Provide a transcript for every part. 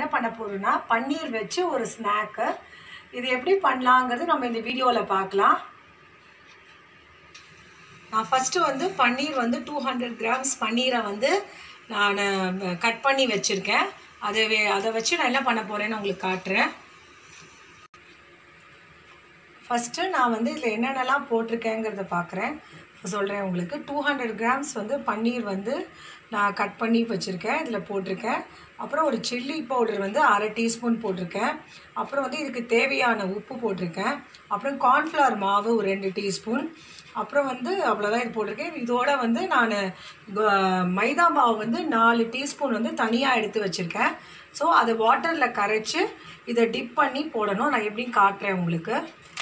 என்ன பண்ண போகிறோம்னா பன்னீர் வச்சு ஒரு ஸ்நாக்கு இது எப்படி பண்ணலாங்கிறது நம்ம இந்த வீடியோவில் பார்க்கலாம் நான் ஃபஸ்ட்டு வந்து பன்னீர் வந்து டூ ஹண்ட்ரட் கிராம்ஸ் பன்னீரை வந்து நான் கட் பண்ணி வச்சுருக்கேன் அதை வே- அதை வச்சு நான் என்ன பண்ண போகிறேன்னு உங்களுக்கு காட்டுறேன் ஃபஸ்ட்டு நான் வந்து இதில் என்னென்னலாம் போட்டிருக்கேங்கிறத பார்க்குறேன் சொல்கிறேன் உங்களுக்கு டூ ஹண்ட்ரட் கிராம்ஸ் வந்து பன்னீர் வந்து நான் கட் பண்ணி வச்சுருக்கேன் இதில் போட்டிருக்கேன் அப்புறம் ஒரு சில்லி பவுடர் வந்து அரை டீஸ்பூன் போட்டிருக்கேன் அப்புறம் வந்து இதுக்கு தேவையான உப்பு போட்டிருக்கேன் அப்புறம் கார்ன்ஃப்ளவர் மாவு ஒரு ரெண்டு டீஸ்பூன் அப்புறம் வந்து அவ்வளோதான் இது போட்டிருக்கேன் இதோட வந்து நான் மைதா மாவு வந்து நாலு டீஸ்பூன் வந்து தனியாக எடுத்து வச்சுருக்கேன் ஸோ அதை வாட்டரில் கரைச்சி இதை டிப் பண்ணி போடணும் நான் எப்படின்னு காட்டுறேன் உங்களுக்கு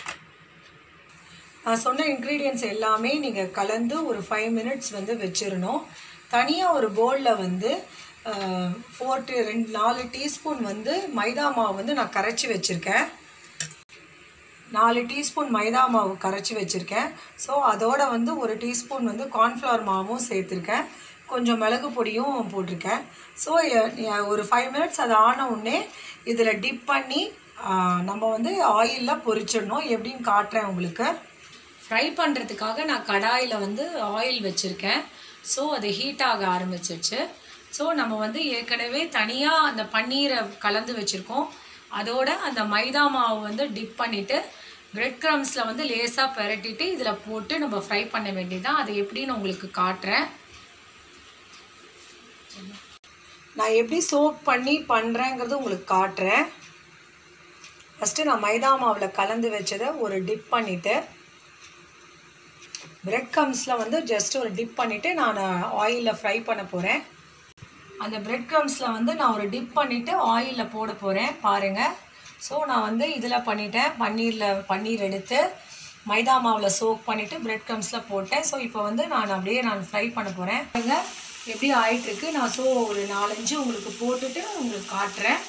நான் சொன்ன இன்க்ரீடியன்ஸ் எல்லாமே நீங்கள் கலந்து ஒரு ஃபைவ் மினிட்ஸ் வந்து வச்சிடணும் தனியாக ஒரு பவுலில் வந்து ஃபோர் டு ரெண்டு நாலு டீஸ்பூன் வந்து மைதா மாவு வந்து நான் கரைச்சி வச்சுருக்கேன் நாலு டீஸ்பூன் மைதா மாவு கரைச்சி வச்சுருக்கேன் ஸோ அதோட வந்து ஒரு டீஸ்பூன் வந்து கார்ன்ஃப்ளவர் மாவும் சேர்த்துருக்கேன் கொஞ்சம் மிளகு பொடியும் போட்டிருக்கேன் ஸோ ஒரு ஃபைவ் மினிட்ஸ் அது ஆன உடனே இதில் டிப் பண்ணி ஆ, நம்ம வந்து ஆயிலில் பொரிச்சிடணும் எப்படின்னு காட்டுறேன் உங்களுக்கு ஃப்ரை பண்ணுறதுக்காக நான் கடாயில் வந்து ஆயில் வச்சுருக்கேன் ஸோ அது ஹீட் ஆக ஆரம்பிச்சிருச்சு ஸோ நம்ம வந்து ஏற்கனவே தனியாக அந்த பன்னீரை கலந்து வச்சுருக்கோம் அதோட அந்த மைதா மாவு வந்து டிப் பண்ணிவிட்டு பிரெட் க்ரம்ஸில் வந்து லேசாக பெரட்டிட்டு இதில் போட்டு நம்ம ஃப்ரை பண்ண வேண்டியதுதான் அதை எப்படின்னு உங்களுக்கு காட்டுறேன் நான் எப்படி சோப் பண்ணி பண்ணுறேங்கிறது உங்களுக்கு காட்டுறேன் ஃபஸ்ட்டு நான் மைதா மாவில் கலந்து வச்சதை ஒரு டிப் பண்ணிவிட்டு பிரெட் கம்ஸில் வந்து ஜஸ்ட் ஒரு டிப் பண்ணிவிட்டு நான் ஆயிலில் ஃப்ரை பண்ண போகிறேன் அந்த பிரெட் க்ரம்ஸில் வந்து நான் ஒரு டிப் பண்ணிவிட்டு ஆயிலில் போட போகிறேன் பாருங்கள் ஸோ நான் வந்து இதில் பண்ணிட்டேன் பன்னீரில் பன்னீர் எடுத்து மைதா மாவில் சோக் பண்ணிவிட்டு பிரெட் க்ரம்ஸில் போட்டேன் ஸோ இப்போ வந்து நான் அப்படியே நான் ஃப்ரை பண்ண போகிறேன் பாருங்க எப்படி ஆயிட்டுருக்கு நான் ஸோ ஒரு நாலஞ்சு உங்களுக்கு போட்டுட்டு உங்களுக்கு காட்டுறேன்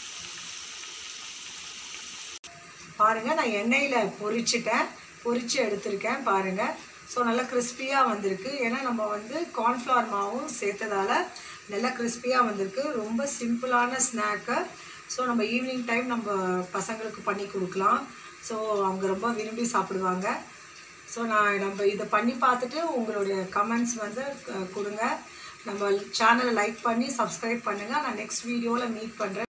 பாருங்கள் நான் எண்ணெயில் பொரிச்சிட்டேன் பொரிச்சு எடுத்திருக்கேன் பாருங்கள் ஸோ நல்லா கிறிஸ்பியாக வந்திருக்கு ஏன்னா நம்ம வந்து கார்ன்ஃப்ளவர் மாவும் சேர்த்ததால நல்லா கிறிஸ்பியாக வந்திருக்கு ரொம்ப சிம்பிளான ஸ்நாக்கு ஸோ நம்ம ஈவினிங் டைம் நம்ம பசங்களுக்கு பண்ணி கொடுக்கலாம் ஸோ அவங்க ரொம்ப விரும்பி சாப்பிடுவாங்க ஸோ நான் நம்ம இதை பண்ணி பார்த்துட்டு உங்களுடைய கமெண்ட்ஸ் வந்து அஹ், கொடுங்க நம்ம சேனலை லைக் பண்ணி சப்ஸ்கிரைப் பண்ணுங்கள் நான் நெக்ஸ்ட் வீடியோவில் மீட் பண்ணுறேன்